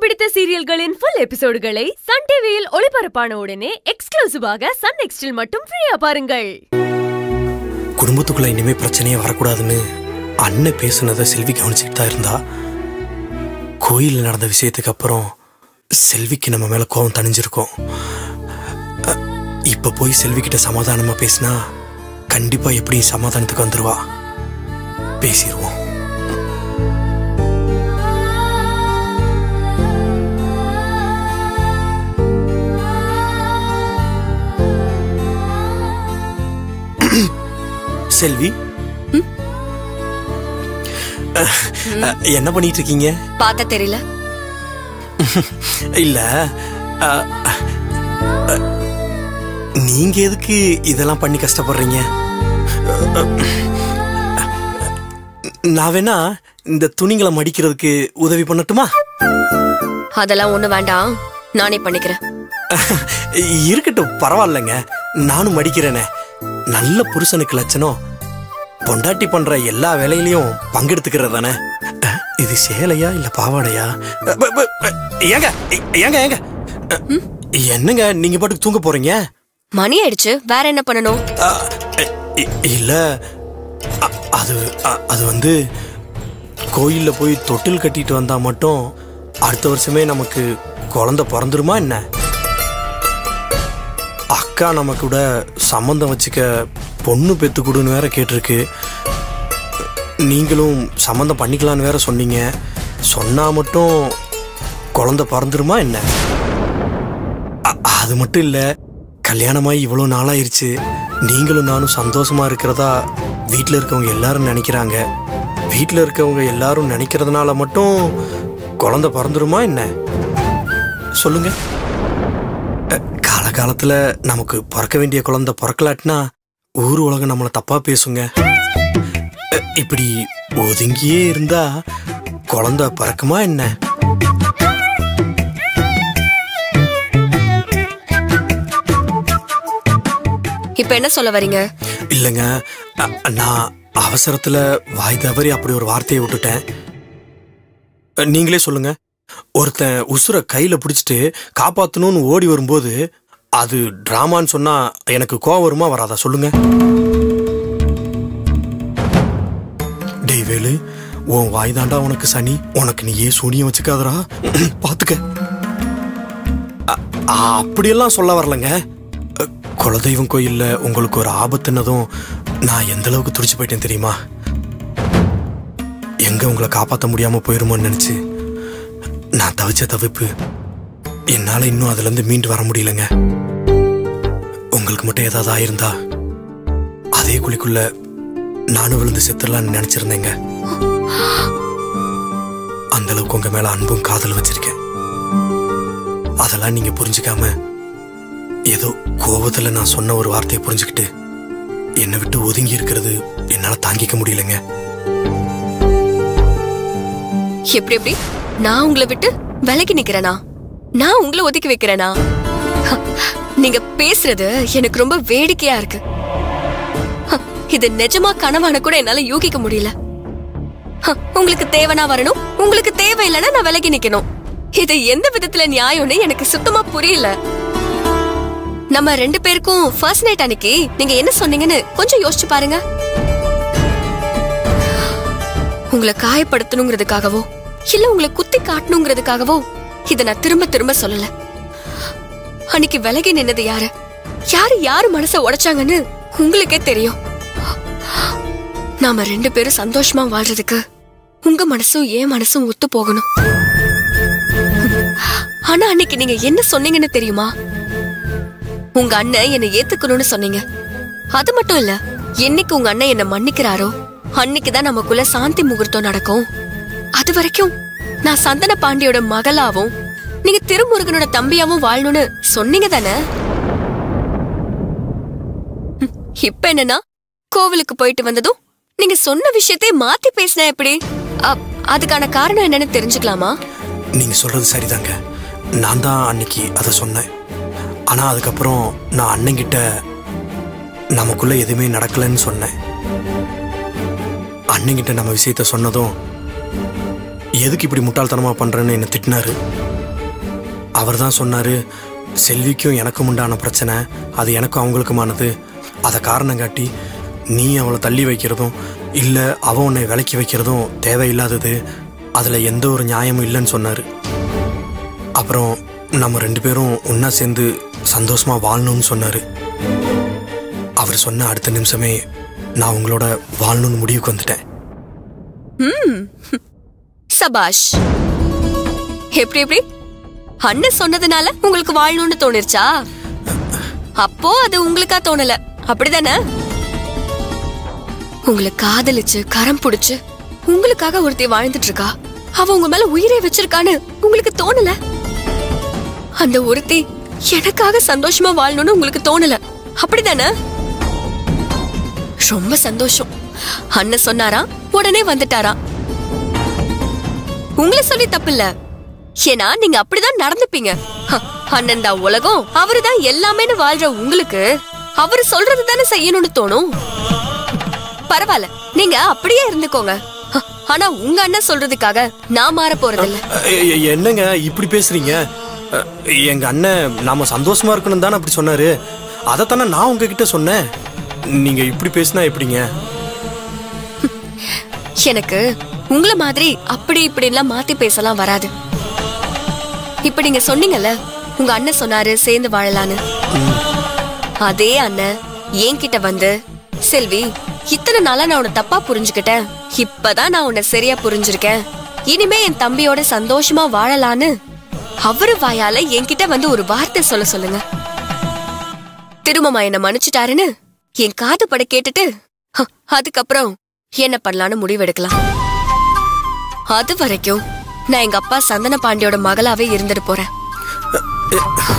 பிடித்த சீரியல்களின் full எபிசோடுகளை Sun டிவியில் ஒளிபரப்பான உடனே எக்ஸ்க்ளூசிவாக சன் நெக்ஸ்டில் மட்டும் ஃப்ரீயா பாருங்கள் குடும்பத்துக்குள்ள இனிமே பிரச்சனையே வரக்கூடாதுன்னு அண்ணன் பேசுனதை செல்வி கவனிச்சுட்டு தான் இருந்தா கோயிலில் நடந்த விஷயத்துக்கு அப்புறம் செல்விக்கு நம்ம மேல கோபம் தணிஞ்சிருக்கும் அ, இப்ப போய் செல்வி கிட்ட சமாதானமா பேசினா கண்டிப்பா எப்படி சமாதானத்துக்கு வந்துருவா பேசிடுவோம் செல்வி அ, அ, என்ன பண்ணிட்டு இருக்கீங்க பார்த்த தெரியல இல்ல அ, அ, நீங்க எதுக்கு இதெல்லாம் பண்ணி கஷ்டப்படுறீங்க நான் வேணா இந்த துணிங்களை மடிக்கிறதுக்கு உதவி பண்ணட்டுமா அதெல்லாம் ஒண்ணு வேண்டாம் நானே பண்ணிக்கிறேன் இருக்கட்டும் பரவாயில்லைங்க நானும் மடிக்கிறேனே நல்ல புருஷனுக்கு லட்சணம் பொண்டாட்டி பண்ற எல்லா வேலையிலயும் பங்கெடுத்துக்கிறது தானே அஹ், இது சேலையா இல்ல பாவாடையா அஹ், ப- ப- ப- ஏங்க ஏ- ஏங்க ஏங்க அஹ், என்னங்க நீங்க பாட்டுக்கு தூங்க போறீங்க மணி ஆயிடுச்சு வேற என்ன பண்ணணும் அஹ், இ- இ- இல்ல அ- அது அ- அது வந்து கோயில்ல போய் தொட்டில் கட்டிட்டு வந்தா மட்டும் அடுத்த வருஷமே நமக்கு குழந்தை பிறந்துருமா என்ன அக்கா நம்ம கூட சம்மந்தம் வச்சுக்க பொண்ணு பெத்து கொடுன்னு வேற கேட்டிருக்கு நீங்களும் சம்மந்தம் பண்ணிக்கலான்னு வேற சொன்னீங்க சொன்னா மட்டும் குழந்தை பிறந்துருமா என்ன அ- அது மட்டும் இல்ல கல்யாணமாகி இவ்வளோ நாளாயிருச்சு நீங்களும் நானும் சந்தோஷமா இருக்கிறதா வீட்டில் இருக்கவங்க எல்லாரும் நினைக்கிறாங்க வீட்டில் இருக்கவங்க எல்லாரும் நினைக்கிறதுனால மட்டும் குழந்தை பிறந்துருமா என்ன சொல்லுங்க அஹ், காலகாலத்துல நமக்கு பிறக்க வேண்டிய குழந்தை பிறக்கலாட்டினா ஊர் உலகம் நம்மளை தப்பா பேசுங்க அஹ், இப்படி ஒதுங்கியே இருந்தா குழந்தை பிறக்குமா என்ன இப்ப என்ன சொல்ல வரீங்க இல்லைங்க அ- நான் அவசரத்துல வாய் தவறி அப்படி ஒரு வார்த்தையை விட்டுட்டேன் அஹ், நீங்களே சொல்லுங்க ஒருத்தன் உசுர கையில பிடிச்சிட்டு காப்பாத்தணும்னு ஓடி வரும்போது அது டிராமான்னு சொன்னா எனக்கு கோவம் வருமா வராதா சொல்லுங்க டேய் வேலு உன் வாய் தாண்டா உனக்கு சனி உனக்கு நீ ஏன் சூனியம் வச்சுக்காதடா பாத்துக்க அ- அப்படியெல்லாம் சொல்ல வரலங்க அ, குலதெய்வம் கோயில்ல உங்களுக்கு ஒரு ஆபத்துனதும் நான் எந்த அளவுக்கு துடிச்சு போயிட்டேன் தெரியுமா எங்க உங்களை காப்பாற்ற முடியாம போயிருமோன்னு நினைச்சு நான் தவிச்ச தவிப்பு என்னால இன்னும் அதுல இருந்து மீண்டு வர முடியலங்க உங்களுக்கு மட்டும் ஏதாவது ஆயிருந்தா அதே குழிக்குள்ள நானும் விழுந்து செத்துடலாம்னு நினைச்சிருந்தேங்க அந்த அளவுக்கு உங்க மேல அன்பும் காதல் வச்சிருக்கேன் அதெல்லாம் நீங்க புரிஞ்சுக்காம ஏதோ கோபத்துல நான் சொன்ன ஒரு வார்த்தையை புரிஞ்சுக்கிட்டு என்னை விட்டு ஒதுங்கி இருக்கிறது என்னால தாங்கிக்க முடியலங்க எப்படி எப்படி நான் உங்களை விட்டு விலகி நிக்கிறேனா நான் உங்களை ஒதுக்கி வைக்கிறேனா ஹ, நீங்க பேசுறது எனக்கு ரொம்ப வேடிக்கையா இருக்கு ஹ, இது நிஜமா கனவான கூட என்னால யூகிக்க முடியல ஹ, உங்களுக்கு தேவைனா வரணும் உங்களுக்கு தேவையில்லைன்னா நான் விலகி நிக்கணும் இது எந்த விதத்துல நியாயம்னு எனக்கு சுத்தமா புரியல நம்ம ரெண்டு பேருக்கும் ஃபர்ஸ்ட் நைட் அன்னைக்கு நீங்க என்ன சொன்னீங்கன்னு கொஞ்சம் யோசிச்சு பாருங்க உங்களை காயப்படுத்தணுங்கிறதுக்காகவோ இல்ல உங்களை குத்தி காட்டணுங்கிறதுக்காகவோ இத நான் திரும்ப திரும்ப சொல்லல அன்னைக்கு விலகி நின்னது யாரு யாரு யாரு மனச உடைச்சாங்கன்னு உங்களுக்கே தெரியும் நாம ரெண்டு பேரும் சந்தோஷமா வாழ்றதுக்கு உங்க மனசும் என் மனசும் ஒத்து போகணும் ஆனா அன்னைக்கு நீங்க என்ன சொன்னீங்கன்னு தெரியுமா உங்க அண்ணன் என்னை ஏத்துக்கணும்னு சொன்னீங்க அது மட்டும் இல்ல என்னைக்கு உங்க அண்ணன் என்ன மன்னிக்கிறாரோ அன்னைக்குதான் நமக்குள்ள சாந்தி முகூர்த்தம் நடக்கும் அது வரைக்கும் நான் சந்தன பாண்டியோட மகளாவும் நீங்க திருமுருகனோட தம்பியாவும் வாழணும்னு சொன்னீங்க தானே ம், இப்ப என்னன்னா கோவிலுக்கு போயிட்டு வந்ததும் நீங்க சொன்ன விஷயத்தை மாத்தி பேசினா எப்படி அ- அதுக்கான காரணம் என்னன்னு தெரிஞ்சுக்கலாமா நீங்க சொல்றது சரிதாங்க நான் தான் அன்னைக்கு அதை சொன்னேன் ஆனா அதுக்கப்புறம் நான் அண்ணங்கிட்ட நமக்குள்ள எதுவுமே நடக்கலைன்னு சொன்னேன் அண்ணங்கிட்ட நம்ம விஷயத்த சொன்னதும் எதுக்கு இப்படி முட்டாள்தனமாக பண்ணுறேன்னு என்னை திட்டினாரு அவர் தான் சொன்னார் செல்விக்கும் எனக்கும் உண்டான பிரச்சனை அது எனக்கும் அவங்களுக்குமானது அதை காரணம் காட்டி நீ அவளை தள்ளி வைக்கிறதும் இல்லை அவன் உன்னை விலக்கி வைக்கிறதும் தேவையில்லாதது அதில் எந்த ஒரு நியாயமும் இல்லைன்னு சொன்னார் அப்புறம் நம்ம ரெண்டு பேரும் ஒன்றா சேர்ந்து சந்தோஷமாக வாழணும்னு சொன்னார் அவர் சொன்ன அடுத்த நிமிஷமே நான் உங்களோட வாழணும்னு முடிவுக்கு வந்துட்டேன் சபாஷ் எப்படி எப்படி அண்ணன் சொன்னதுனால உங்களுக்கு வாழணும்னு தோணிருச்சா அப்போ அது உங்களுக்கா தோணல அப்படிதானே உங்களை காதலிச்சு கரம் புடிச்சு உங்களுக்காக ஒருத்தி வாழ்ந்துட்டு இருக்கா அவ உங்க மேல உயிரை வச்சிருக்கான்னு உங்களுக்கு தோணல அந்த ஒருத்தி எனக்காக சந்தோஷமா வாழணும்னு உங்களுக்கு தோணல அப்படிதானே ரொம்ப சந்தோஷம் அண்ணன் சொன்னாராம் உடனே வந்துட்டாராம் உங்களை சொல்லி தப்பில்ல ஏன்னா நீங்க அப்படிதான் நடந்துப்பீங்க ஹ, அண்ணன் தான் உலகம் அவருதான் எல்லாமேன்னு வாழ்ற உங்களுக்கு அவரு சொல்றது தானே செய்யணும்னு தோணும் பரவாயில்ல நீங்க அப்படியே இருந்துக்கோங்க ஹ, ஆனா உங்க அண்ணன் சொல்றதுக்காக நான் மாற போறதில்ல எ- எ- என்னங்க இப்படி பேசுறீங்க அ, எங்க அண்ணன் நாம சந்தோஷமா இருக்கணும் தானே அப்படி சொன்னாரு அதைத்தானே நான் உங்ககிட்ட சொன்னேன் நீங்க இப்படி பேசினா எப்படிங்க எனக்கு உங்கள மாதிரி அப்படி இப்படிலாம் மாத்தி பேசலாம் வராது இப்ப நீங்க சொன்னீங்கல்ல உங்க அண்ணன் சொன்னாரு சேர்ந்து வாழலான்னு அதே அண்ணன் என்கிட்ட வந்து செல்வி இத்தனை நாளா நான் உன்னை தப்பா புரிஞ்சுக்கிட்டேன் இப்பதான் நான் உன்னை சரியா புரிஞ்சிருக்கேன் இனிமே என் தம்பியோட சந்தோஷமா வாழலான்னு அவரு வாயால என்கிட்ட வந்து ஒரு வார்த்தை சொல்ல சொல்லுங்க திருமமா என்ன மன்னிச்சுட்டாருன்னு என் காது பட கேட்டுட்டு ஹ, அதுக்கப்புறம் என்ன பண்ணலான்னு முடிவெடுக்கலாம் அது வரைக்கும் நான் எங்க அப்பா சந்தன பாண்டியோட மகளாவே இருந்துட்டு போறேன்